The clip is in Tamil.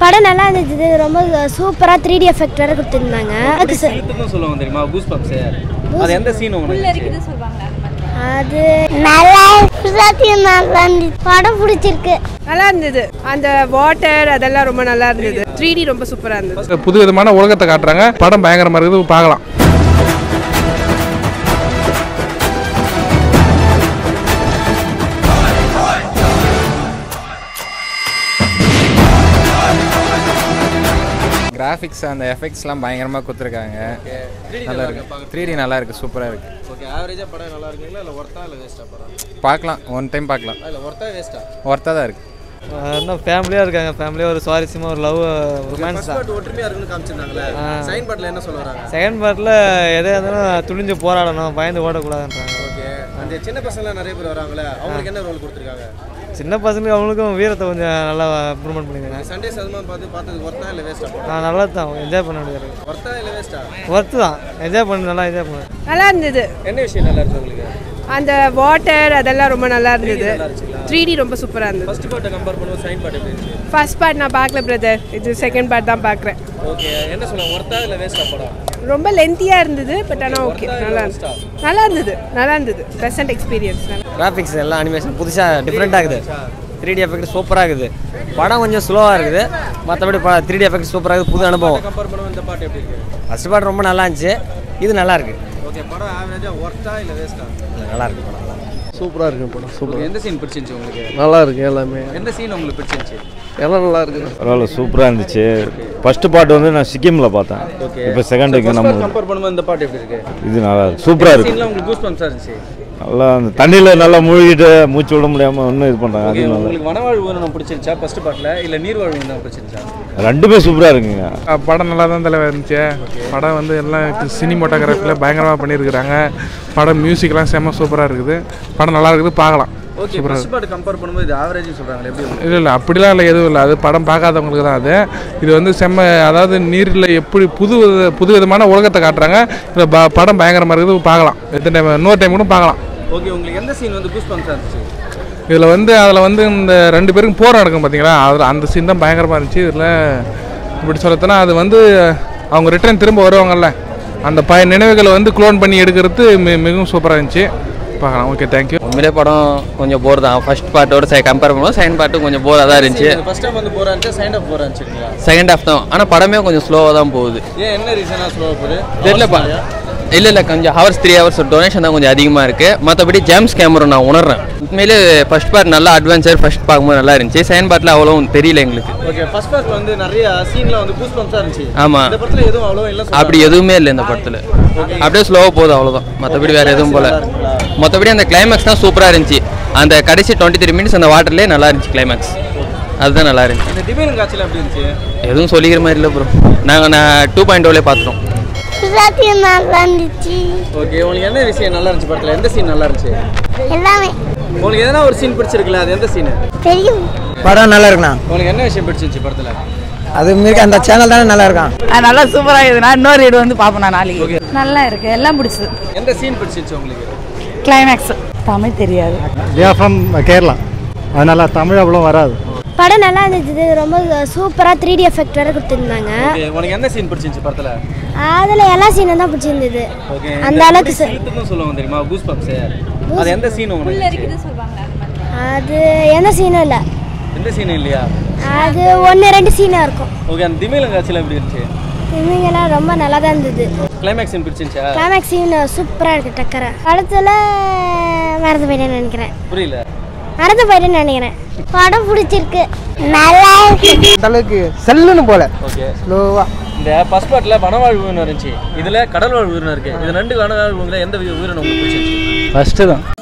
படம் நல்லா இருந்துச்சு ரொம்ப சூப்பராக த்ரீ டி எஃபெக்ட் வேறு கொடுத்துருந்தாங்க அதுக்கு ச- இழுத்துக்கும் சொல்லுவாங்க தெரியுமா கூஸ் பம்ப்ஸ் அது எந்த சீன் உங்களுக்கு அது நல்லா நல்லா இருந்துச்சு படம் பிடிச்சிருக்கு நல்லா இருந்தது அந்த வாட்டர் அதெல்லாம் ரொம்ப நல்லா இருந்தது த்ரீ டி ரொம்ப சூப்பராக இருந்தது புது விதமான உலகத்தை காட்டுறாங்க படம் பயங்கரமா இருக்குது பார்க்கலாம் கிராஃபிக்ஸ் அந்த எஃபெக்ட்ஸ்லாம் பயங்கரமாக கொடுத்துருக்காங்க நல்லா இருக்கு த்ரீ டி நல்லா இருக்கு சூப்பராக இருக்கு ஓகே ஆவரேஜாக படம் நல்லா இருக்குங்களா இல்லை ஒர்த்தா இல்லை வேஸ்ட்டாக படம் பார்க்கலாம் ஒன் டைம் பார்க்கலாம் இல்லை ஒர்த்தா வேஸ்ட்டா ஒர்த்தாக தான் இருக்கு இன்னும் ஃபேமிலியாக இருக்காங்க ஃபேமிலியாக ஒரு சுவாரஸ்யமாக ஒரு லவ் ரொமான்ஸ் ஃபர்ஸ்ட் தான் பார்ட் ஒற்றுமையாக இருக்குன்னு காமிச்சிருந்தாங்களே செகண்ட் பார்ட்டில் என்ன சொல்ல வராங்க செகண்ட் பார்ட்டில் எதாக இருந்தாலும் துணிஞ்சு போராடணும் பயந்து ஓடக்கூடாதுன்றாங்க ஓகே அந்த சின்ன பசங்களாம் நிறைய பேர் வராங்களே அவங்களுக்கு என்ன ரோல் கொடுத்துருக்காங்க சின்ன பசங்களுக்கு அவங்களுக்கும் வீரத்தை கொஞ்சம் நல்லா இம்ப்ரூவ்மெண்ட் பண்ணியிருக்காங்க சண்டே சதுமா பார்த்து பார்த்தது ஒர்த்தா இல்லை வேஸ்ட்டா படம் நான் நல்லா தான் என்ஜாய் பண்ண முடியாது ஒர்த்தா இல்லை வேஸ்ட்டா ஒர்த்து தான் என்ஜாய் பண்ணி நல்லா என்ஜாய் பண்ணேன் நல்லா இருந்தது என்ன விஷயம் நல்லா இருக்கு உங்களுக்கு அந்த வாட்டர் அதெல்லாம் ரொம்ப நல்லா இருந்தது த்ரீ டி ரொம்ப சூப்பராக இருந்தது ஃபர்ஸ்ட் பார்ட்டை கம்பேர் பண்ணும்போது செகண்ட் பார்ட் எப்படி இருந்துச்சு ஃபர்ஸ்ட் பார்ட் நான் பார்க்கல பிரதர் இது செகண்ட் பார்ட் தான் பார்க்குறேன் ஓகே என்ன சொல்லுவாங்க ஒர்த்தா இல்லை வேஸ்ட்டா படம் ரொம்ப லென்த்தியாக இருந்தது பட் ஆனால் ஓகே நல்லா இருந்தது நல்லா இருந்தது நல்லா இருந்தது ப்ரெசன்ட் எக்ஸ்பீரியன்ஸ் கிராஃபிக்ஸ் எல்லாம் அனிமேஷன் புதுசாக டிஃப்ரெண்ட்டாக இருக்குது த்ரீ டி எஃபெக்ட் சூப்பராக இருக்குது படம் கொஞ்சம் ஸ்லோவாக இருக்குது மற்றபடி த்ரீ டி எஃபெக்ட் சூப்பராக இருக்குது புது அனுபவம் கம்பேர் பண்ணும்போது இந்த பாட்டு எப்படி இருக்கு ஃபஸ்ட் பார்ட் ரொம்ப நல்லா இருந்துச்சு இது நல்லா இருக்கு ஓகே படம் ஆவரேஜாக ஒர்த்தா இல்லை வேஸ்ட்டா நல்லா இருக்கு படம் நல்லா சூப்பராக இருக்கு படம் சூப்பர் உங்களுக்கு எந்த சீன் பிடிச்சிருந்துச்சு உங்களுக்கு நல்லா இருக்கு எல்லாமே எந்த சீன் உங்களுக்கு பிடிச்சிருந்துச்சு எல்லாம் நல்லா இருக்கு பரவாயில்ல சூப்பராக இருந்துச்சு ஃபர்ஸ்ட் பார்ட் வந்து நான் சிக்கிமில் பார்த்தேன் ஓகே இப்போ செகண்டுக்கு நம்ம கம்பேர் பண்ணும்போது இந்த பாட்டு எப்படி இருக்கு இது நல்லா இருக்கு சூப்பராக இருக்கு சீன்ல உங்களுக்கு கூஸ் பம்ப்ஸாக இருந்துச்சு நல்லா அந்த தண்ணியில் நல்லா மூழ்கிட்டு மூச்சு விட முடியாமல் இன்னும் இது பண்ணுறாங்க ஓகே அது நல்லா உங்களுக்கு வனவாழ்வு உயிரினம் பிடிச்சிருச்சா ஃபர்ஸ்ட் பார்ட்ல இல்ல நீர்வாழ்வு உயிரினம் பிடிச்சிருச்சா ரெண்டுமே சூப்பராக இருக்குங்க அஹ் படம் நல்லா தான் தலைவர் இருந்துச்சு படம் வந்து எல்லாம் சினிமோட்டோகிராஃபியில் பயங்கரமாக பண்ணியிருக்கிறாங்க படம் மியூசிக்லாம் செம்ம சூப்பராக இருக்குது படம் நல்லா இருக்குது பார்க்கலாம் ஓகே ஃபர்ஸ்ட் பார்ட் கம்பேர் பண்ணும்போது இது ஆவரேஜ் சொல்றாங்க எப்படி உங்களுக்கு? இல்லை இல்லை அப்படிலாம் இல்லை எதுவும் இல்லை அது படம் பார்க்காதவங்களுக்கு தான் அது இது வந்து செம்ம அதாவது நீரில் எப்படி புது வித- புது விதமான உலகத்தை காட்டுறாங்க இந்த ப- படம் பயங்கரமாக இருக்குது பார்க்கலாம் எத்தனை டைம் இன்னொரு டைம் கூட பார்க்கலாம் ஓகே உங்களுக்கு எந்த சீன் வந்து கூஸ் பம்ப்ஸாக இருந்துச்சு இதில் வந்து அதில் வந்து இந்த ரெண்டு பேருக்கும் போர் நடக்கும் பார்த்தீங்களா அதில் அந்த சீன் தான் பயங்கரமாக இருந்துச்சு இதில் இப்படி சொல்லத்தோன்னா அது வந்து அவங்க ரிட்டர்ன் திரும்ப வருவாங்கல்ல அந்த ப நினைவுகளை வந்து க்ளோன் பண்ணி எடுக்கிறது மி மிகவும் சூப்பராக இருந்துச்சு பார்க்கலாம் ஓகே தேங்க்யூ உண்மையிலே படம் கொஞ்சம் போர் தான் ஃபர்ஸ்ட் பார்ட்டோட செ கம்பேர் பண்ணும்போது செகண்ட் பார்ட்டும் கொஞ்சம் போராக தான் இருந்துச்சு ஃபர்ஸ்ட் டைம் வந்து போறா இருந்துச்சு செகண்ட் ஆஃப் போறா இருந்துச்சுங்களா செகண்ட் ஹாஃப் தான் ஆனால் படமே கொஞ்சம் ஸ்லோவாக தான் போகுது ஏன் என்ன ரீசனாக ஸ்லோவாக போகுது தெரியலப்பா இல்லை இல்லை கொஞ்சம் ஹவர்ஸ் த்ரீ ஹவர்ஸ் டொனேஷன் தான் கொஞ்சம் அதிகமாக இருக்குது மற்றபடி ஜேம்ஸ் கேமரா நான் உணர்றேன் உண்மையிலே ஃபர்ஸ்ட் பார்ட் நல்லா அட்வென்ச்சர் ஃபர்ஸ்ட் பார்க்கும்போது நல்லா இருந்துச்சு செகண்ட் பார்ட்டில் அவ்வளோ தெரியல எங்களுக்கு ஓகே ஃபர்ஸ்ட் பார்ட் வந்து நிறைய சீன்ல வந்து கூஸ் பம்ப்ஸாக இருந்துச்சு ஆமா. இந்த படத்துல எதுவும் அவ்வளோ இல்லை அப்படி எதுவுமே இல்லை இந்த படத்தில் அப்படியே ஸ்லோவாக போகுது அவ்வளோதான் மற்றபடி வேறு எதுவும் போல மற்றபடி அந்த கிளைமேக்ஸ் தான் சூப்பராக இருந்துச்சு அந்த கடைசி டுவெண்ட்டி த்ரீ மினிட்ஸ் அந்த வாட்டர்லேயே நல்லா இருந்துச்சு கிளைமேக்ஸ் அதுதான் நல்லா இருந்துச்சு இந்த திடீர்னு காட்சியில் எப்படி இருந்துச்சு எதுவும் சொல்லிக்கிற மாதிரி இல்லை ப்ரோ நாங்கள் நான் டூ பாயிண்ட் ஓலே பார்த்துட்டோம் எல்லாத்தையும் நல்லா இருந்துச்சு ஓகே உங்களுக்கு என்ன விஷயம் நல்லா இருந்துச்சு படத்துல எந்த சீன் நல்லா இருந்துச்சு எல்லாமே உங்களுக்கு எதனா ஒரு சீன் பிடிச்சிருக்குல்ல அது எந்த சீன் தெரியும் படம் நல்லா இருக்குண்ணா உங்களுக்கு என்ன விஷயம் பிடிச்சிருந்துச்சு படத்துல அது மாரி அந்த சேனல் தானே நல்லா இருக்கான் நல்லா சூப்பராக இருக்குது நான் இன்னொரு வீடு வந்து பார்ப்பேன் நான் நாளைக்கு நல்லா இருக்கு எல்லாம் பிடிச்சது எந்த சீன் பிடிச்சிருந்துச்சு உங்களுக்கு கிளைமேக்ஸ் தமிழ் தெரியாது ஃப்ரம் கேரளா அதனால தமிழ் அவ்வளோ வராது படம் நல்லா இருந்துச்சு ரொம்ப சூப்பராக த்ரீ டி எஃபெக்ட் வேறு கொடுத்துருந்தாங்க ஓகே உனக்கு எந்த சீன் பிடிச்சிருந்துச்சு படத்துல அதில் எல்லா சீனும் தான் பிடிச்சிருந்தது ஓகே அந்த அளவுக்கு ச- இழுத்துக்கும் சொல்லுவாங்க தெரியுமா கூஸ் பம்ப்ஸ் அது எந்த சீன் உங்களுக்கு அது எந்த சீனும் இல்லை எந்த சீன் இல்லையா அது ஒன்று ரெண்டு சீனாக இருக்கும் ஓகே அந்த திமிழம் காட்சியில் எப்படி இருந்துச்சு இவங்கெல்லாம் ரொம்ப நல்லா தான் இருந்தது கிளைமேக்ஸ் சீன் பிடிச்சிருந்துச்சா கிளைமேக்ஸ் சீன் சூப்பராக இருக்குது டக்கரை படத்தில் மறந்து போயிட்டேன்னு நினைக்கிறேன் புரியல மறந்து போயிட்டேன்னு நினைக்கிறேன் படம் பிடிச்சிருக்கு நல்லா இருக்கு அளவுக்கு செல்லுன்னு போல ஓகே ஸ்லோவாக இந்த ஃபர்ஸ்ட் பார்ட்ல வனவாழ்வு உயிரினம் இருந்துச்சு இதுல கடல் வாழ்வு உயிரினம் இருக்கு இது ரெண்டு வனவாழ்வு உயிரினம் எந்த உயிரினம் உங்களுக்கு பிடிச்சிருந்துச்சு ஃபஸ்ட்டு தான்